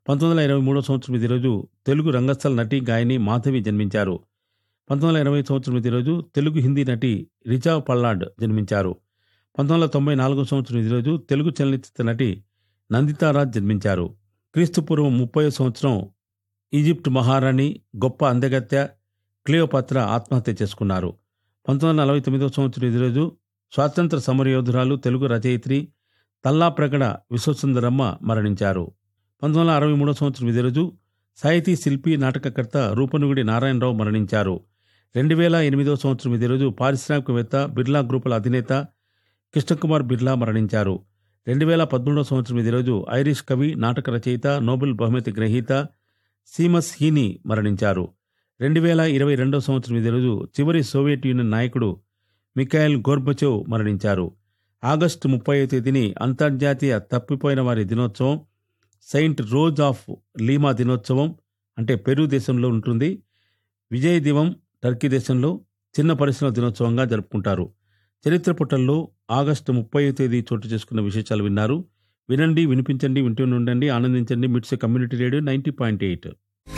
పంతొమ్మిది వందల ఇరవై మూడో సంవత్సరం ఇదే రోజు తెలుగు రంగస్థల నటి గాయని మాధవి జన్మించారు పంతొమ్మిది వందల ఇరవై సంవత్సరం ఇదే రోజు తెలుగు హిందీ నటి రిచా పల్లాడ్ జన్మించారు పంతొమ్మిది వందల తొంభై నాలుగో సంవత్సరం ఇదే రోజు తెలుగు చలనచిత్ర నటి నందితారాజ్ జన్మించారు క్రీస్తు పూర్వం ముప్పై సంవత్సరం ఈజిప్ట్ మహారాణి గొప్ప అందగత్య క్లియోపాత్ర ఆత్మహత్య చేసుకున్నారు పంతొమ్మిది వందల నలభై తొమ్మిదో సంవత్సరం ఇదే రోజు స్వాతంత్ర సమరయోధురాలు తెలుగు రచయిత్రి తల్లా ప్రగడ విశ్వసుందరమ్మ మరణించారు పంతొమ్మిది వందల అరవై మూడో సంవత్సరం ఇదే రోజు సాహితీ శిల్పి నాటకకర్త రూపనుగుడి నారాయణరావు మరణించారు రెండు వేల ఎనిమిదో సంవత్సరం ఇదే రోజు పారిశ్రామికవేత్త బిర్లా గ్రూపుల అధినేత కృష్ణకుమార్ బిర్లా మరణించారు రెండు వేల పదమూడో సంవత్సరం ఇదే రోజు ఐరిష్ కవి నాటక రచయిత నోబెల్ బహుమతి గ్రహీత సీమస్ హీని మరణించారు రెండు వేల ఇరవై రెండో సంవత్సరం ఇదే రోజు చివరి సోవియట్ యూనియన్ నాయకుడు మిఖాయిల్ గోర్బచోవ్ మరణించారు ఆగస్టు ముప్పై తేదీని అంతర్జాతీయ తప్పిపోయిన వారి దినోత్సవం సెయింట్ రోజ్ ఆఫ్ లీమా దినోత్సవం అంటే పెరు దేశంలో ఉంటుంది విజయ్ దివం టర్కీ దేశంలో చిన్న పరిశ్రమ దినోత్సవంగా జరుపుకుంటారు చరిత్ర పుటల్లో ఆగస్టు ముప్పై తేదీ చోటు చేసుకున్న విశేషాలు విన్నారు వినండి వినిపించండి వింటూనే ఉండండి ఆనందించండి MITS community radio ninety point eight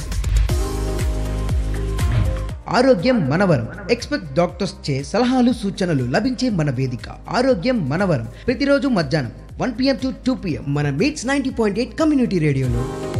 ఆరోగ్యం మనవరం ఎక్స్పెక్ట్ డాక్టర్స్ చే సలహాలు సూచనలు లభించే మన వేదిక ఆరోగ్యం మనవరం ప్రతిరోజు మధ్యాహ్నం one PM to two PM మన MITS ninety point eight community రేడియోలో